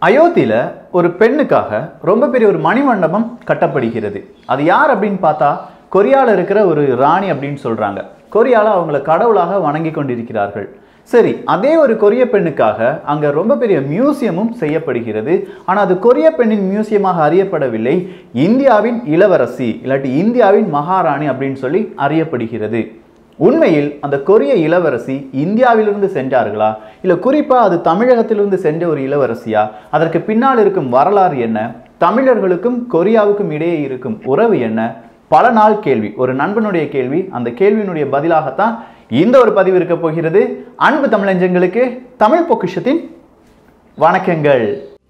அயோத்தியில ஒரு பெண்ணுக்காக ரொம்ப பெரிய ஒரு மணிமண்டபம் கட்டப்படுகிறது அது யார் அப்படின்னு பார்த்தா கொரியால இருக்கிற ஒரு ராணி அப்படின்னு சொல்றாங்க கொரியால அவங்கள கடவுளாக வணங்கி கொண்டிருக்கிறார்கள் சரி அதே ஒரு கொரிய பெண்ணுக்காக அங்க ரொம்ப பெரிய மியூசியமும் செய்யப்படுகிறது ஆனா அது கொரிய பெண்ணின் மியூசியமாக அறியப்படவில்லை இந்தியாவின் இளவரசி இல்லாட்டி இந்தியாவின் மகாராணி அப்படின்னு சொல்லி அறியப்படுகிறது உண்மையில் அந்த கொரிய இளவரசி இந்தியாவிலிருந்து சென்றார்களா இல்ல குறிப்பா அது தமிழகத்திலிருந்து சென்ற ஒரு இளவரசியா அதற்கு பின்னால் இருக்கும் வரலாறு என்ன தமிழர்களுக்கும் கொரியாவுக்கும் இடையே இருக்கும் உறவு என்ன பல நாள் கேள்வி ஒரு நண்பனுடைய கேள்வி அந்த கேள்வியினுடைய பதிலாகத்தான் இந்த ஒரு பதிவு இருக்க போகிறது அன்பு தமிழஞ்சங்களுக்கு தமிழ் பொக்கிஷத்தின் வணக்கங்கள்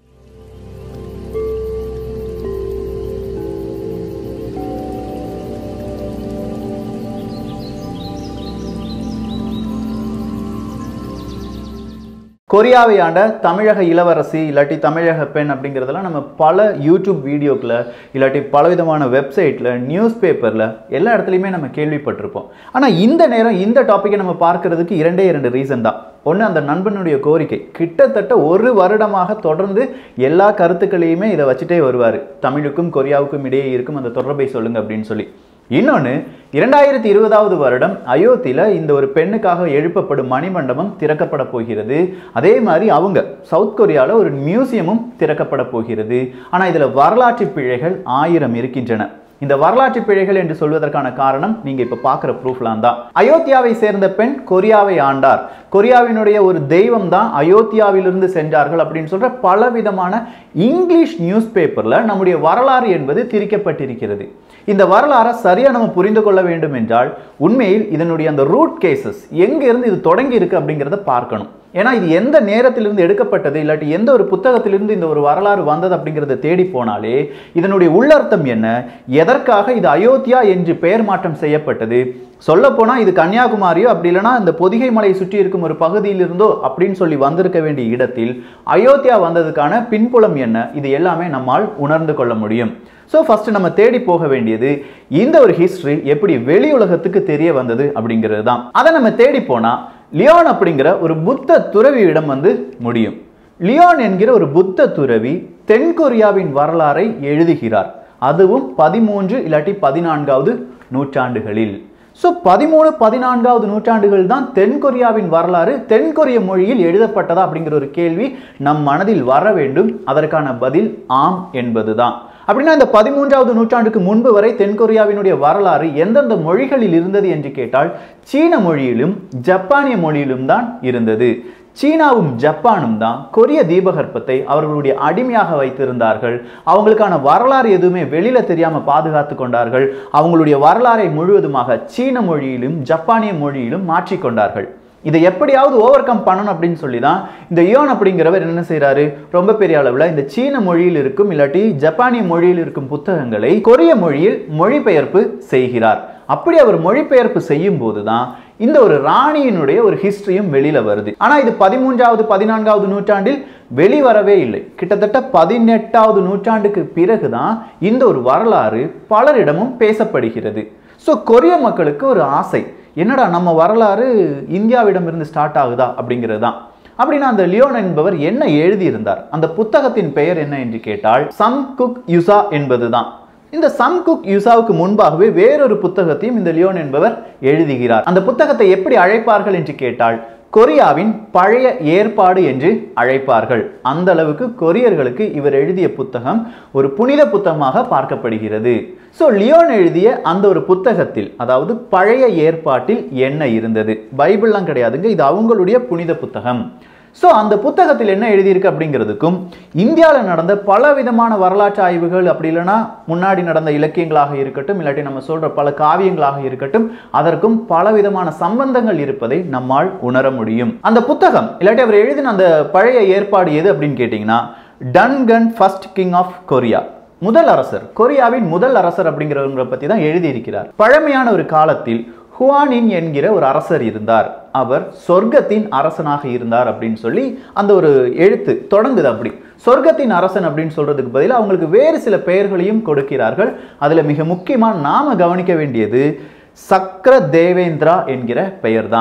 கொரியாவை ஆண்ட தமிழக இளவரசி இல்லாட்டி தமிழக பெண் அப்படிங்கிறதெல்லாம் நம்ம பல யூடியூப் வீடியோக்களை இல்லாட்டி பலவிதமான வெப்சைட்டில் நியூஸ் பேப்பரில் எல்லா இடத்துலையுமே நம்ம கேள்விப்பட்டிருப்போம் ஆனால் இந்த நேரம் இந்த டாப்பிக்கை நம்ம பார்க்கறதுக்கு இரண்டே இரண்டு ரீசன் தான் ஒன்று அந்த நண்பனுடைய கோரிக்கை கிட்டத்தட்ட ஒரு வருடமாக தொடர்ந்து எல்லா கருத்துக்களையுமே இதை வச்சுட்டே வருவார் தமிழுக்கும் கொரியாவுக்கும் இடையே இருக்கும் அந்த தொடர்பை சொல்லுங்க அப்படின்னு சொல்லி இன்னொன்று இரண்டாயிரத்தி இருபதாவது வருடம் அயோத்தியில் இந்த ஒரு பெண்ணுக்காக எழுப்பப்படும் மணிமண்டபம் திறக்கப்பட போகிறது அதே மாதிரி அவங்க சவுத் கொரியாவில் ஒரு மியூசியமும் திறக்கப்பட போகிறது ஆனால் இதில் வரலாற்று பிழைகள் ஆயிரம் இருக்கின்றன இந்த வரலாற்று பிழைகள் என்று சொல்வதற்கான காரணம் நீங்க இப்ப பார்க்குற ப்ரூஃப்லாம் தான் அயோத்தியாவை சேர்ந்த பெண் கொரியாவை ஆண்டார் கொரியாவினுடைய ஒரு தெய்வம் தான் அயோத்தியாவிலிருந்து சென்றார்கள் அப்படின்னு சொல்ற பலவிதமான இங்கிலீஷ் நியூஸ் பேப்பர்ல நம்முடைய வரலாறு என்பது திரிக்கப்பட்டிருக்கிறது இந்த வரலாறை சரியா நம்ம புரிந்து கொள்ள வேண்டும் என்றால் உண்மையில் இதனுடைய அந்த ரூட் கேசஸ் எங்க இருந்து இது தொடங்கி இருக்கு அப்படிங்கிறத பார்க்கணும் ஏன்னா இது எந்த நேரத்திலிருந்து எடுக்கப்பட்டது இல்லாட்டி எந்த ஒரு புத்தகத்திலிருந்து இந்த ஒரு வரலாறு வந்தது அப்படிங்கிறத தேடி போனாலே இதனுடைய உள்ளர்த்தம் என்ன எதற்காக இது அயோத்தியா என்று பெயர் மாற்றம் செய்யப்பட்டது சொல்லப்போனால் இது கன்னியாகுமரியோ அப்படி இல்லைனா இந்த பொதிகை மலையை சுற்றி இருக்கும் ஒரு பகுதியிலிருந்தோ அப்படின்னு சொல்லி வந்திருக்க வேண்டிய இடத்தில் அயோத்தியா வந்ததுக்கான பின்புலம் என்ன இது எல்லாமே நம்மால் உணர்ந்து கொள்ள முடியும் ஸோ ஃபர்ஸ்ட் நம்ம தேடி போக வேண்டியது இந்த ஒரு ஹிஸ்டரி எப்படி வெளி உலகத்துக்கு தெரிய வந்தது அப்படிங்கிறது தான் அதை நம்ம தேடி போனால் லியோன் அப்படிங்கிற ஒரு புத்த துறவியிடம் வந்து முடியும் லியோன் என்கிற ஒரு புத்த துறவி தென்கொரியாவின் வரலாறை எழுதுகிறார் அதுவும் பதிமூன்று இல்லாட்டி பதினான்காவது நூற்றாண்டுகளில் ஸோ பதிமூணு பதினான்காவது நூற்றாண்டுகள் தான் தென்கொரியாவின் வரலாறு தென்கொரிய மொழியில் எழுதப்பட்டதா அப்படிங்கிற ஒரு கேள்வி நம் மனதில் வர வேண்டும் அதற்கான பதில் ஆம் என்பதுதான் அப்படின்னா இந்த பதிமூன்றாவது நூற்றாண்டுக்கு முன்பு வரை தென்கொரியாவினுடைய வரலாறு எந்தெந்த மொழிகளில் இருந்தது என்று கேட்டால் சீன மொழியிலும் ஜப்பானிய மொழியிலும் தான் இருந்தது சீனாவும் ஜப்பானும் தான் கொரிய தீபகற்பத்தை அவர்களுடைய அடிமையாக வைத்திருந்தார்கள் அவங்களுக்கான வரலாறு எதுவுமே வெளியில தெரியாம பாதுகாத்து கொண்டார்கள் அவங்களுடைய வரலாறை முழுவதுமாக சீன மொழியிலும் ஜப்பானிய மொழியிலும் மாற்றிக்கொண்டார்கள் இதை எப்படியாவது ஓவர் கம் பண்ணணும் அப்படின்னு சொல்லி தான் இந்த யோன் அப்படிங்கிறவர் என்ன செய்யறாரு ரொம்ப பெரிய அளவில் இந்த சீன மொழியில் இருக்கும் இல்லாட்டி ஜப்பானிய மொழியில் இருக்கும் புத்தகங்களை கொரிய மொழியில் மொழிபெயர்ப்பு செய்கிறார் அப்படி அவர் மொழிபெயர்ப்பு செய்யும் போது தான் இந்த ஒரு ராணியினுடைய ஒரு ஹிஸ்டரியும் வெளியில வருது ஆனா இது பதிமூன்றாவது பதினான்காவது நூற்றாண்டில் வெளிவரவே இல்லை கிட்டத்தட்ட பதினெட்டாவது நூற்றாண்டுக்கு பிறகுதான் இந்த ஒரு வரலாறு பலரிடமும் பேசப்படுகிறது ஸோ கொரிய மக்களுக்கு ஒரு ஆசை என்னடா நம்ம வரலாறு இந்தியாவிடமிருந்து ஸ்டார்ட் ஆகுதா அப்படிங்கிறது தான் அப்படின்னா அந்த லியோன் என்பவர் என்ன எழுதியிருந்தார் அந்த புத்தகத்தின் பெயர் என்ன என்று கேட்டால் சம் குக் யுசா என்பதுதான் இந்த சம் குக் யுசாவுக்கு முன்பாகவே வேறொரு புத்தகத்தையும் இந்த லியோன் என்பவர் எழுதுகிறார் அந்த புத்தகத்தை எப்படி அழைப்பார்கள் என்று கேட்டால் கொரியாவின் பழைய ஏற்பாடு என்று அழைப்பார்கள் அந்த அளவுக்கு கொரியர்களுக்கு இவர் எழுதிய புத்தகம் ஒரு புனித புத்தகமாக பார்க்கப்படுகிறது ஸோ லியோன் எழுதிய அந்த ஒரு புத்தகத்தில் அதாவது பழைய ஏற்பாட்டில் என்ன இருந்தது பைபிள்லாம் கிடையாதுங்க இது அவங்களுடைய புனித புத்தகம் ஸோ அந்த புத்தகத்தில் என்ன எழுதியிருக்கு அப்படிங்கிறதுக்கும் இந்தியாவில் நடந்த பல விதமான வரலாற்று ஆய்வுகள் அப்படி இல்லைன்னா முன்னாடி நடந்த இலக்கியங்களாக இருக்கட்டும் இல்லாட்டி நம்ம சொல்ற பல காவியங்களாக இருக்கட்டும் அதற்கும் பல விதமான சம்பந்தங்கள் இருப்பதை நம்மால் உணர முடியும் அந்த புத்தகம் இல்லாட்டி அவர் எழுதின அந்த பழைய ஏற்பாடு எது அப்படின்னு கேட்டிங்கன்னா Duncan first king of Korea முதல் அரசர் கொரியாவின் முதல் அரசர் அப்படிங்கிறவங்களை பற்றி தான் எழுதியிருக்கிறார் பழமையான ஒரு காலத்தில் ஹுவானின் என்கிற ஒரு அரசர் இருந்தார் அவர் சொர்க்கத்தின் அரசனாக இருந்தார் அப்படின்னு சொல்லி அந்த ஒரு எழுத்து தொடங்குது அப்படி சொர்க்கத்தின் அரசன் அப்படின்னு சொல்றதுக்கு பதில் அவங்களுக்கு வேறு சில பெயர்களையும் கொடுக்கிறார்கள் அதுல மிக முக்கியமா நாம கவனிக்க வேண்டியது சக்கர தேவேந்திரா என்கிற பெயர் தான்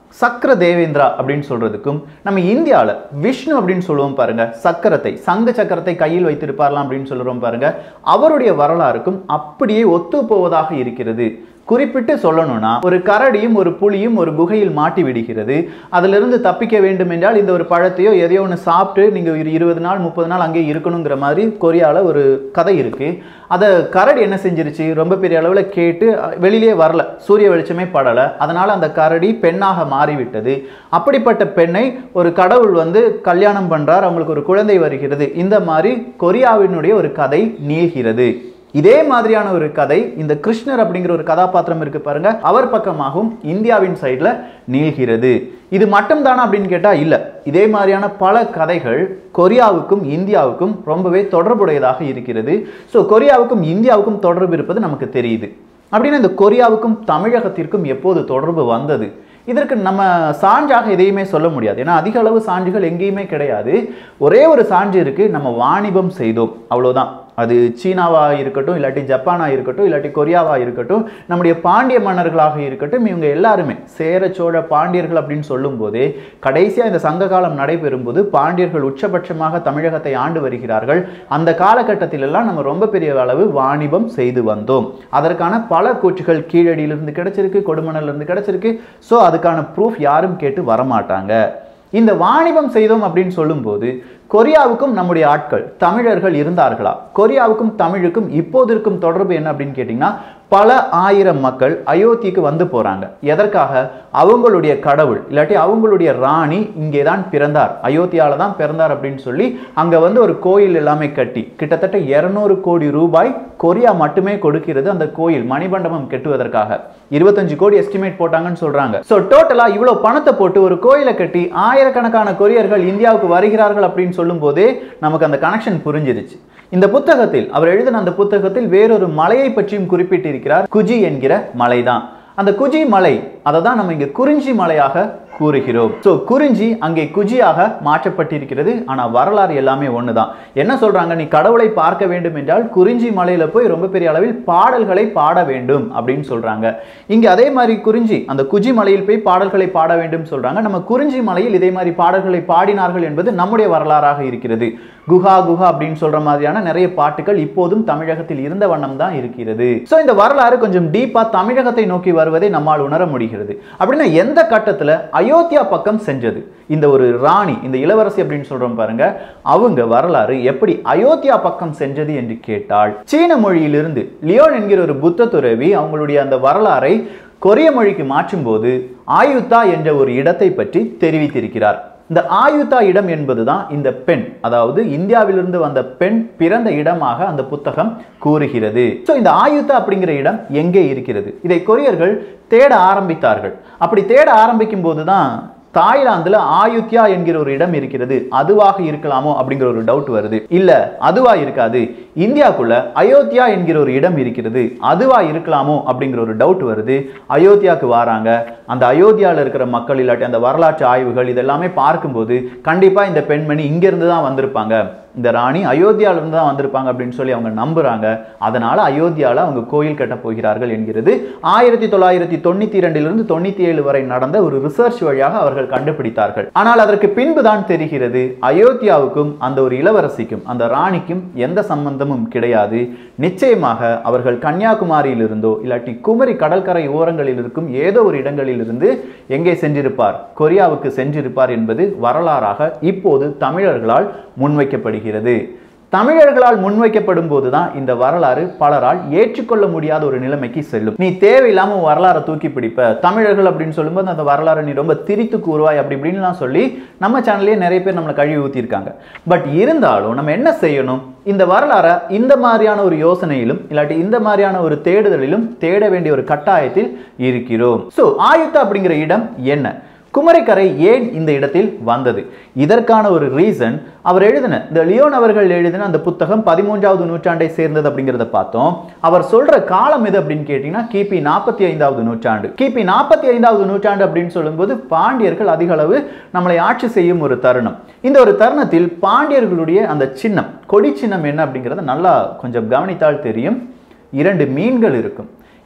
சக்கர தேவேந்திரா அப்படின்னு சொல்றதுக்கும் நம்ம இந்தியாவில் விஷ்ணு அப்படின்னு சொல்லுவோம் பாருங்க சக்கரத்தை சங்க சக்கரத்தை கையில் வைத்திருப்பார்லாம் அப்படின்னு சொல்லுறோம் பாருங்க அவருடைய வரலாறுக்கும் அப்படியே ஒத்து போவதாக இருக்கிறது குறிப்பிட்டு சொல்லணும்னா ஒரு கரடியும் ஒரு புலியும் ஒரு குகையில் மாட்டி விடுகிறது அதிலிருந்து தப்பிக்க வேண்டும் என்றால் இந்த ஒரு பழத்தையோ எதையோ ஒன்று சாப்பிட்டு நீங்கள் ஒரு இருபது நாள் முப்பது நாள் அங்கே இருக்கணுங்கிற மாதிரி கொரியாவில் ஒரு கதை இருக்கு அதை கரடி என்ன செஞ்சிருச்சு ரொம்ப பெரிய அளவில் கேட்டு அஹ், வெளியிலே வரல சூரிய வெளிச்சமே படலை அதனால அந்த கரடி பெண்ணாக மாறிவிட்டது அப்படிப்பட்ட பெண்ணை ஒரு கடவுள் வந்து கல்யாணம் பண்றார் அவங்களுக்கு ஒரு குழந்தை வருகிறது இந்த மாதிரி கொரியாவினுடைய ஒரு கதை நீள்கிறது இதே மாதிரியான ஒரு கதை இந்த கிருஷ்ணர் அப்படிங்கிற ஒரு கதாபாத்திரம் இருக்கு பாருங்க அவர் பக்கமாகவும் இந்தியாவின் சைடில் நீள்கிறது இது மட்டும்தானா அப்படின்னு கேட்டா இல்ல இதே மாதிரியான பல கதைகள் கொரியாவுக்கும் இந்தியாவுக்கும் ரொம்பவே தொடர்புடையதாக இருக்கிறது ஸோ கொரியாவுக்கும் இந்தியாவுக்கும் தொடர்பு இருப்பது நமக்கு தெரியுது அப்படின்னா இந்த கொரியாவுக்கும் தமிழகத்திற்கும் எப்போது தொடர்பு வந்தது இதற்கு நம்ம சான்றாக எதையுமே சொல்ல முடியாது ஏன்னா அதிக அளவு சான்றுகள் எங்கேயுமே கிடையாது ஒரே ஒரு சான்று இருக்கு நம்ம வாணிபம் செய்தோம் அவ்வளவுதான் அது சீனாவா இருக்கட்டும் இல்லாட்டி ஜப்பானா இருக்கட்டும் இல்லாட்டி கொரியாவா இருக்கட்டும் நம்முடைய பாண்டிய மன்னர்களாக இருக்கட்டும் இவங்க எல்லாருமே சேர சோழ பாண்டியர்கள் அப்படின்னு சொல்லும் போதே கடைசியா இந்த சங்க காலம் நடைபெறும் போது பாண்டியர்கள் உச்சபட்சமாக தமிழகத்தை ஆண்டு வருகிறார்கள் அந்த காலகட்டத்தில் எல்லாம் நம்ம ரொம்ப பெரிய அளவு வாணிபம் செய்து வந்தோம் அதற்கான பல கூற்றுகள் கீழடியிலிருந்து கிடைச்சிருக்கு கொடுமணல்ல இருந்து கிடைச்சிருக்கு ஸோ அதுக்கான ப்ரூஃப் யாரும் கேட்டு வரமாட்டாங்க இந்த வாணிபம் செய்தோம் அப்படின்னு சொல்லும்போது கொரியாவுக்கும் நம்முடைய ஆட்கள் தமிழர்கள் இருந்தார்களா கொரியாவுக்கும் தமிழுக்கும் இப்போது இருக்கும் தொடர்பு என்ன அப்படின்னு கேட்டிங்கன்னா பல ஆயிரம் மக்கள் அயோத்திக்கு வந்து போறாங்க எதற்காக அவங்களுடைய கடவுள் இல்லாட்டி அவங்களுடைய ராணி இங்கே தான் பிறந்தார் அயோத்தியால தான் பிறந்தார் அப்படின்னு சொல்லி அங்க வந்து ஒரு கோயில் எல்லாமே கட்டி கிட்டத்தட்ட 200 கோடி ரூபாய் கொரியா மட்டுமே கொடுக்கிறது அந்த கோயில் மணிமண்டபம் கட்டுவதற்காக இருபத்தஞ்சு கோடி எஸ்டிமேட் போட்டாங்கன்னு சொல்றாங்க ஸோ டோட்டலா இவ்வளவு பணத்தை போட்டு ஒரு கோயிலை கட்டி ஆயிரக்கணக்கான கொரியர்கள் இந்தியாவுக்கு வருகிறார்கள் அப்படின்னு சொல்லும் போதே நமக்கு அந்த கனெக்ஷன் புரிஞ்சிருச்சு இந்த புத்தகத்தில் அவர் எழுதின அந்த புத்தகத்தில் வேறொரு மலையை பற்றியும் குறிப்பிட்டிருக்கிறார் குஜி என்கிற மலைதான் அந்த குஜி மலை அதை தான் நம்ம இங்க குறிஞ்சி மலையாக கூறுகிறோம் ஸோ குறிஞ்சி அங்கே குஜியாக மாற்றப்பட்டிருக்கிறது ஆனா வரலாறு எல்லாமே ஒண்ணுதான் என்ன சொல்றாங்க நீ கடவுளை பார்க்க வேண்டும் என்றால் குறிஞ்சி மலையில போய் ரொம்ப பெரிய அளவில் பாடல்களை பாட வேண்டும் அப்படின்னு சொல்றாங்க இங்க அதே மாதிரி குறிஞ்சி அந்த குஜி மலையில் போய் பாடல்களை பாட வேண்டும் சொல்றாங்க நம்ம குறிஞ்சி மலையில் இதே மாதிரி பாடல்களை பாடினார்கள் என்பது நம்முடைய வரலாறாக இருக்கிறது குஹா குஹா அப்படின்னு சொல்ற மாதிரியான நிறைய பாட்டுகள் இப்போதும் தமிழகத்தில் இருந்த வண்ணம் தான் இருக்கிறது ஸோ இந்த வரலாறு கொஞ்சம் டீப்பா தமிழகத்தை நோக்கி வருவதை நம்மால் உணர முடிகிறது அப்படின்னா எந்த கட்டத்துல அயோத்தியா பக்கம் செஞ்சது இந்த ஒரு ராணி இந்த இளவரசி அப்படின்னு சொல்றோம் பாருங்க அவங்க வரலாறு எப்படி அயோத்தியா பக்கம் சென்றது என்று கேட்டால் சீன மொழியிலிருந்து லியோன் என்கிற ஒரு புத்த துறவி அவங்களுடைய அந்த வரலாறை கொரிய மொழிக்கு மாற்றும்போது ஆயுத்தா என்ற ஒரு இடத்தை பற்றி தெரிவித்திருக்கிறார் இந்த ஆயுதா இடம் என்பதுதான் இந்த பெண் அதாவது இந்தியாவிலிருந்து வந்த பெண் பிறந்த இடமாக அந்த புத்தகம் கூறுகிறது ஸோ இந்த ஆயுதா அப்படிங்கிற இடம் எங்கே இருக்கிறது இதை கொரியர்கள் தேட ஆரம்பித்தார்கள் அப்படி தேட ஆரம்பிக்கும் போதுதான் தாய்லாந்துல ஆயுத்யா என்கிற ஒரு இடம் இருக்கிறது அதுவாக இருக்கலாமோ அப்படிங்கிற ஒரு டவுட் வருது இல்ல அதுவா இருக்காது இந்தியாக்குள்ள அயோத்தியா என்கிற ஒரு இடம் இருக்கிறது அதுவா இருக்கலாமோ அப்படிங்கிற ஒரு டவுட் வருது அயோத்தியாவுக்கு வராங்க அந்த அயோத்தியாவில் இருக்கிற மக்கள் இல்லாட்டி அந்த வரலாற்று ஆய்வுகள் இதெல்லாமே பார்க்கும்போது கண்டிப்பா இந்த பெண்மணி இங்க இருந்து தான் வந்திருப்பாங்க இந்த ராணி அயோத்தியால இருந்து தான் வந்திருப்பாங்க அப்படின்னு சொல்லி அவங்க நம்புறாங்க அதனால அயோத்தியால அவங்க கோயில் கட்ட போகிறார்கள் என்கிறது ஆயிரத்தி தொள்ளாயிரத்தி தொண்ணூத்தி இரண்டிலிருந்து தொண்ணூத்தி ஏழு வரை நடந்த ஒரு ரிசர்ச் வழியாக அவர்கள் கண்டுபிடித்தார்கள் ஆனால் அதற்கு பின்புதான் தெரிகிறது அயோத்தியாவுக்கும் அந்த ஒரு இளவரசிக்கும் அந்த ராணிக்கும் எந்த சம்பந்தமும் கிடையாது நிச்சயமாக அவர்கள் கன்னியாகுமரியில் இருந்தோ இல்லாட்டி குமரி கடற்கரை ஓரங்களில் இருக்கும் ஏதோ ஒரு இடங்களில் இருந்து எங்கே சென்றிருப்பார் கொரியாவுக்கு சென்றிருப்பார் என்பது வரலாறாக இப்போது தமிழர்களால் முன்வைக்கப்படுகிறது தமிழர்களால் முன்வைக்கப்படும் போதுதான் இந்த வரலாறு பலரால் ஏற்றுக்கொள்ள முடியாத ஒரு நிலைமைக்கு செல்லும் நீ தேவையில்லாம உன் வரலாறை தூக்கி பிடிப்ப தமிழர்கள் அப்படின்னு சொல்லும்போது அந்த வரலாறை நீ ரொம்ப திரித்து கூறுவாய் அப்படி இப்படின்லாம் சொல்லி நம்ம சேனல்லே நிறைய பேர் நம்மளை கழுவி ஊத்திருக்காங்க பட் இருந்தாலும் நம்ம என்ன செய்யணும் இந்த வரலாறை இந்த மாதிரியான ஒரு யோசனையிலும் இல்லாட்டி இந்த மாதிரியான ஒரு தேடுதலிலும் தேட வேண்டிய ஒரு கட்டாயத்தில் இருக்கிறோம் ஸோ ஆயுத்தா அப்படிங்கிற இடம் என்ன குமரிக்கரை ஏன் இந்த இடத்தில் வந்தது இதற்கான ஒரு ரீசன் அவர் எழுதின இந்த லியோன் அவர்கள் எழுதின அந்த புத்தகம் பதிமூன்றாவது நூற்றாண்டை சேர்ந்தது அப்படிங்கிறத பார்த்தோம் அவர் சொல்ற காலம் எது அப்படின்னு கேட்டீங்கன்னா கிபி நாற்பத்தி ஐந்தாவது நூற்றாண்டு கிபி நாற்பத்தி ஐந்தாவது நூற்றாண்டு அப்படின்னு சொல்லும்போது பாண்டியர்கள் அதிக அளவு நம்மளை ஆட்சி செய்யும் ஒரு தருணம் இந்த ஒரு தருணத்தில் பாண்டியர்களுடைய அந்த சின்னம் கொடி சின்னம் என்ன அப்படிங்கிறத நல்லா கொஞ்சம் கவனித்தால் தெரியும் இரண்டு மீன்கள் இருக்கும்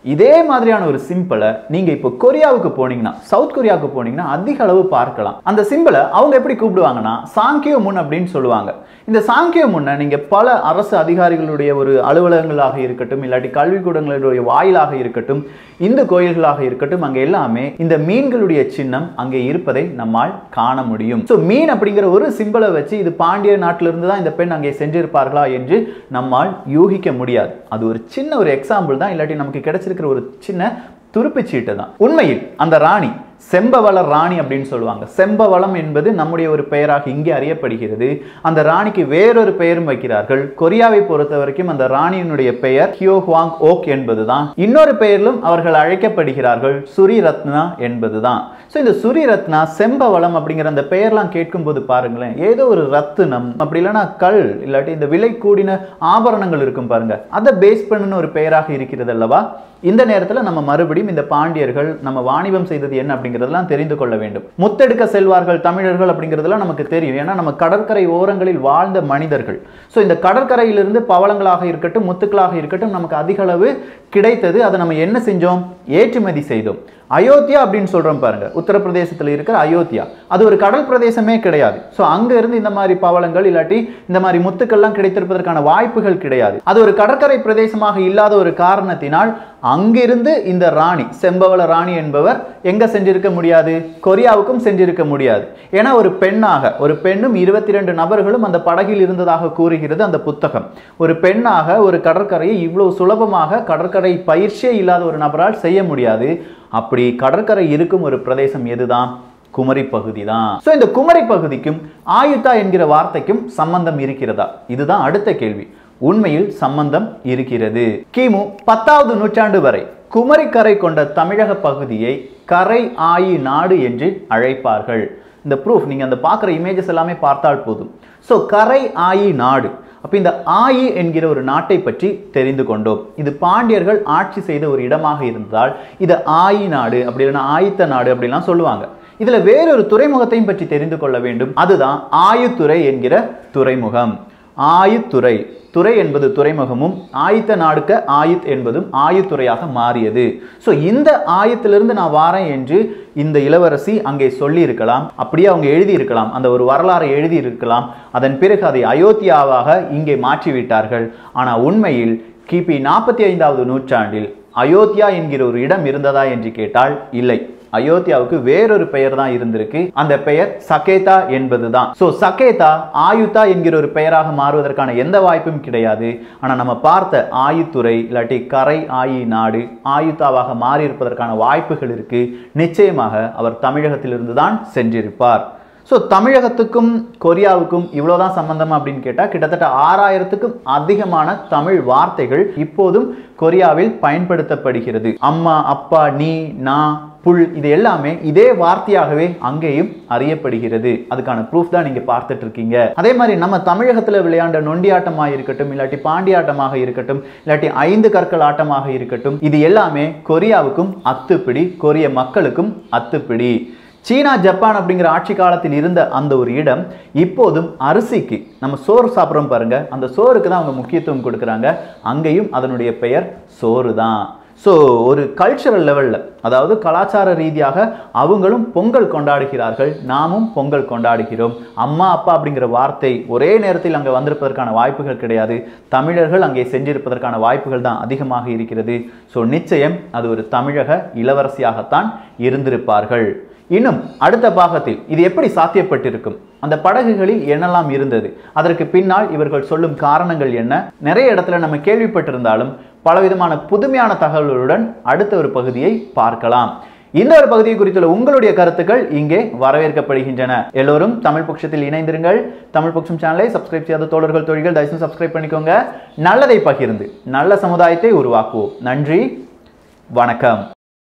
இதே மாதிரியான ஒரு சிம்பிளை நீங்க இப்போ கொரியாவுக்கு போனீங்கன்னா சவுத் கொரியாவுக்கு போனீங்கன்னா அதிக அளவு பார்க்கலாம் அந்த சிம்பிளை அவங்க எப்படி கூப்பிடுவாங்கன்னா சாங்கியோ முன் அப்படின்னு சொல்லுவாங்க இந்த சாங்கியோ முன்னை நீங்க பல அரசு அதிகாரிகளுடைய ஒரு அலுவலகங்களாக இருக்கட்டும் இல்லாட்டி கல்விக்கூடங்களுடைய வாயிலாக இருக்கட்டும் இந்து கோயில்களாக இருக்கட்டும் அங்க எல்லாமே இந்த மீன்களுடைய சின்னம் அங்கே இருப்பதை நம்மால் காண முடியும் ஸோ மீன் அப்படிங்கிற ஒரு சிம்பிளை வச்சு இது பாண்டிய நாட்டிலிருந்து தான் இந்த பெண் அங்கே சென்றிருப்பார்களா என்று நம்மால் யூகிக்க முடியாது அது ஒரு சின்ன ஒரு எக்ஸாம்பிள் தான் இல்லாட்டி நமக்கு கிடைச்சிருக்கிற ஒரு சின்ன துருப்புச்சீட்டு தான் உண்மையில் அந்த ராணி செம்பவள ராணி அப்படின்னு சொல்லுவாங்க செம்பவளம் என்பது நம்முடைய ஒரு பெயராக இங்கே அறியப்படுகிறது அந்த ராணிக்கு வேறொரு பெயரும் வைக்கிறார்கள் கொரியாவை பொறுத்த வரைக்கும் அந்த ராணியினுடைய பெயர் ஹியோ ஹுவாங் ஓக் என்பதுதான் இன்னொரு பெயரிலும் அவர்கள் அழைக்கப்படுகிறார்கள் சுரி ரத்னா என்பதுதான் ஸோ இந்த சுரி ரத்னா செம்பவளம் அப்படிங்கிற அந்த பெயர்லாம் கேட்கும்போது பாருங்களேன் ஏதோ ஒரு ரத்தினம் அப்படி இல்லைன்னா கல் இல்லாட்டி இந்த விலை கூடின ஆபரணங்கள் இருக்கும் பாருங்க அதை பேஸ் பண்ணுன ஒரு பெயராக இருக்கிறது அல்லவா இந்த நேரத்தில் நம்ம மறுபடியும் இந்த பாண்டியர்கள் நம்ம வாணிபம் செய்தது என்ன அப்படிங்கிறதெல்லாம் தெரிந்து கொள்ள வேண்டும் முத்தெடுக்க செல்வார்கள் தமிழர்கள் அப்படிங்கிறதெல்லாம் நமக்கு தெரியும் ஏன்னா நம்ம கடற்கரை ஓரங்களில் வாழ்ந்த மனிதர்கள் ஸோ இந்த கடற்கரையிலிருந்து பவளங்களாக இருக்கட்டும் முத்துக்களாக இருக்கட்டும் நமக்கு அதிக அளவு கிடைத்தது அதை நம்ம என்ன செஞ்சோம் ஏற்றுமதி செய்தோம் அயோத்தியா அப்படின்னு சொல்றோம் பாருங்க உத்தரப்பிரதேசத்தில் இருக்கிற அயோத்தியா அது ஒரு கடல் பிரதேசமே கிடையாது ஸோ அங்க இருந்து இந்த மாதிரி பவளங்கள் இல்லாட்டி இந்த மாதிரி முத்துக்கள்லாம் கிடைத்திருப்பதற்கான வாய்ப்புகள் கிடையாது அது ஒரு கடற்கரை பிரதேசமாக இல்லாத ஒரு காரணத்தினால் அங்கிருந்து இந்த ராணி செம்பவள ராணி என்பவர் எங்க சென்றிருக்க முடியாது கொரியாவுக்கும் சென்றிருக்க முடியாது ஏன்னா ஒரு பெண்ணாக ஒரு பெண்ணும் இருபத்தி ரெண்டு நபர்களும் அந்த படகில் இருந்ததாக கூறுகிறது அந்த புத்தகம் ஒரு பெண்ணாக ஒரு கடற்கரையை இவ்வளவு சுலபமாக கடற்கரை பயிற்சியே இல்லாத ஒரு நபரால் செய்ய முடியாது அப்படி கடற்கரை இருக்கும் ஒரு பிரதேசம் எதுதான் குமரி பகுதி தான் ஸோ இந்த குமரி பகுதிக்கும் ஆயுத்தா என்கிற வார்த்தைக்கும் சம்பந்தம் இருக்கிறதா இதுதான் அடுத்த கேள்வி உண்மையில் சம்பந்தம் இருக்கிறது கிமு பத்தாவது நூற்றாண்டு வரை குமரிக்கரை கொண்ட தமிழக பகுதியை கரை ஆயி நாடு என்று அழைப்பார்கள் இந்த ப்ரூஃப் நீங்கள் அந்த பார்க்குற இமேஜஸ் எல்லாமே பார்த்தால் போதும் ஸோ கரை ஆயி நாடு அப்போ இந்த ஆயி என்கிற ஒரு நாட்டை பற்றி தெரிந்து கொண்டோம் இது பாண்டியர்கள் ஆட்சி செய்த ஒரு இடமாக இருந்தால் இது ஆயி நாடு அப்படி இல்லைன்னா ஆயுத்த நாடு அப்படிலாம் சொல்லுவாங்க இதுல வேறொரு துறைமுகத்தையும் பற்றி தெரிந்து கொள்ள வேண்டும் அதுதான் ஆயுத்துறை என்கிற துறைமுகம் ஆயுத்துறை துறை என்பது துறைமுகமும் ஆயுத்த நாடுக்க ஆயுத் என்பதும் ஆயுத்துறையாக மாறியது ஸோ இந்த ஆயத்திலிருந்து நான் வாரேன் என்று இந்த இளவரசி அங்கே சொல்லி இருக்கலாம் அப்படியே அவங்க எழுதி இருக்கலாம் அந்த ஒரு வரலாறை எழுதி இருக்கலாம் அதன் பிறகு அதை அயோத்தியாவாக இங்கே மாற்றிவிட்டார்கள் ஆனால் உண்மையில் கிபி நாற்பத்தி ஐந்தாவது நூற்றாண்டில் அயோத்தியா என்கிற ஒரு இடம் இருந்ததா என்று கேட்டால் இல்லை அயோத்தியாவுக்கு வேறொரு பெயர் தான் இருந்திருக்கு அந்த பெயர் சகேதா என்பதுதான் சோ சகேதா ஆயுத்தா என்கிற ஒரு பெயராக மாறுவதற்கான எந்த வாய்ப்பும் கிடையாது ஆனா நம்ம பார்த்த ஆயுத்துறை இல்லாட்டி கரை ஆயி நாடு ஆயுத்தாவாக மாறி இருப்பதற்கான வாய்ப்புகள் இருக்கு நிச்சயமாக அவர் தமிழகத்திலிருந்து தான் சென்றிருப்பார் ஸோ தமிழகத்துக்கும் கொரியாவுக்கும் இவ்வளோதான் சம்பந்தம் அப்படின்னு கேட்டால் கிட்டத்தட்ட ஆறாயிரத்துக்கும் அதிகமான தமிழ் வார்த்தைகள் இப்போதும் கொரியாவில் பயன்படுத்தப்படுகிறது அம்மா அப்பா நீ நான் புல் இது எல்லாமே இதே வார்த்தையாகவே அங்கேயும் அறியப்படுகிறது அதுக்கான ப்ரூஃப் தான் நீங்க பார்த்துட்டு இருக்கீங்க அதே மாதிரி நம்ம தமிழகத்துல விளையாண்ட நொண்டியாட்டமாக இருக்கட்டும் இல்லாட்டி பாண்டியாட்டமாக இருக்கட்டும் இல்லாட்டி ஐந்து கற்கள் ஆட்டமாக இருக்கட்டும் இது எல்லாமே கொரியாவுக்கும் அத்துப்பிடி கொரிய மக்களுக்கும் அத்துப்பிடி சீனா ஜப்பான் அப்படிங்கிற ஆட்சி காலத்தில் இருந்த அந்த ஒரு இடம் இப்போதும் அரிசிக்கு நம்ம சோறு சாப்பிட்றோம் பாருங்க அந்த சோறுக்கு தான் அவங்க முக்கியத்துவம் கொடுக்குறாங்க அங்கேயும் அதனுடைய பெயர் சோறு தான் ஸோ ஒரு கல்ச்சரல் லெவலில் அதாவது கலாச்சார ரீதியாக அவங்களும் பொங்கல் கொண்டாடுகிறார்கள் நாமும் பொங்கல் கொண்டாடுகிறோம் அம்மா அப்பா அப்படிங்கிற வார்த்தை ஒரே நேரத்தில் அங்கே வந்திருப்பதற்கான வாய்ப்புகள் கிடையாது தமிழர்கள் அங்கே சென்றிருப்பதற்கான வாய்ப்புகள் தான் அதிகமாக இருக்கிறது ஸோ நிச்சயம் அது ஒரு தமிழக இளவரசியாகத்தான் இருந்திருப்பார்கள் இன்னும் அடுத்த பாகத்தில் இது எப்படி சாத்தியப்பட்டிருக்கும் அந்த படகுகளில் என்னெல்லாம் இருந்தது அதற்கு பின்னால் இவர்கள் சொல்லும் காரணங்கள் என்ன நிறைய இடத்துல நம்ம கேள்விப்பட்டிருந்தாலும் பலவிதமான புதுமையான தகவல்களுடன் அடுத்த ஒரு பகுதியை பார்க்கலாம் இந்த ஒரு பகுதியை குறித்துள்ள உங்களுடைய கருத்துக்கள் இங்கே வரவேற்கப்படுகின்றன எல்லோரும் தமிழ் பட்சத்தில் இணைந்திருங்கள் தமிழ் பட்சம் சேனலை சப்ஸ்கிரைப் செய்யாத தோழர்கள் தொழில்கள் தயவுசெய்து சப்ஸ்கிரைப் பண்ணிக்கோங்க நல்லதை பகிர்ந்து நல்ல சமுதாயத்தை உருவாக்குவோம் நன்றி வணக்கம்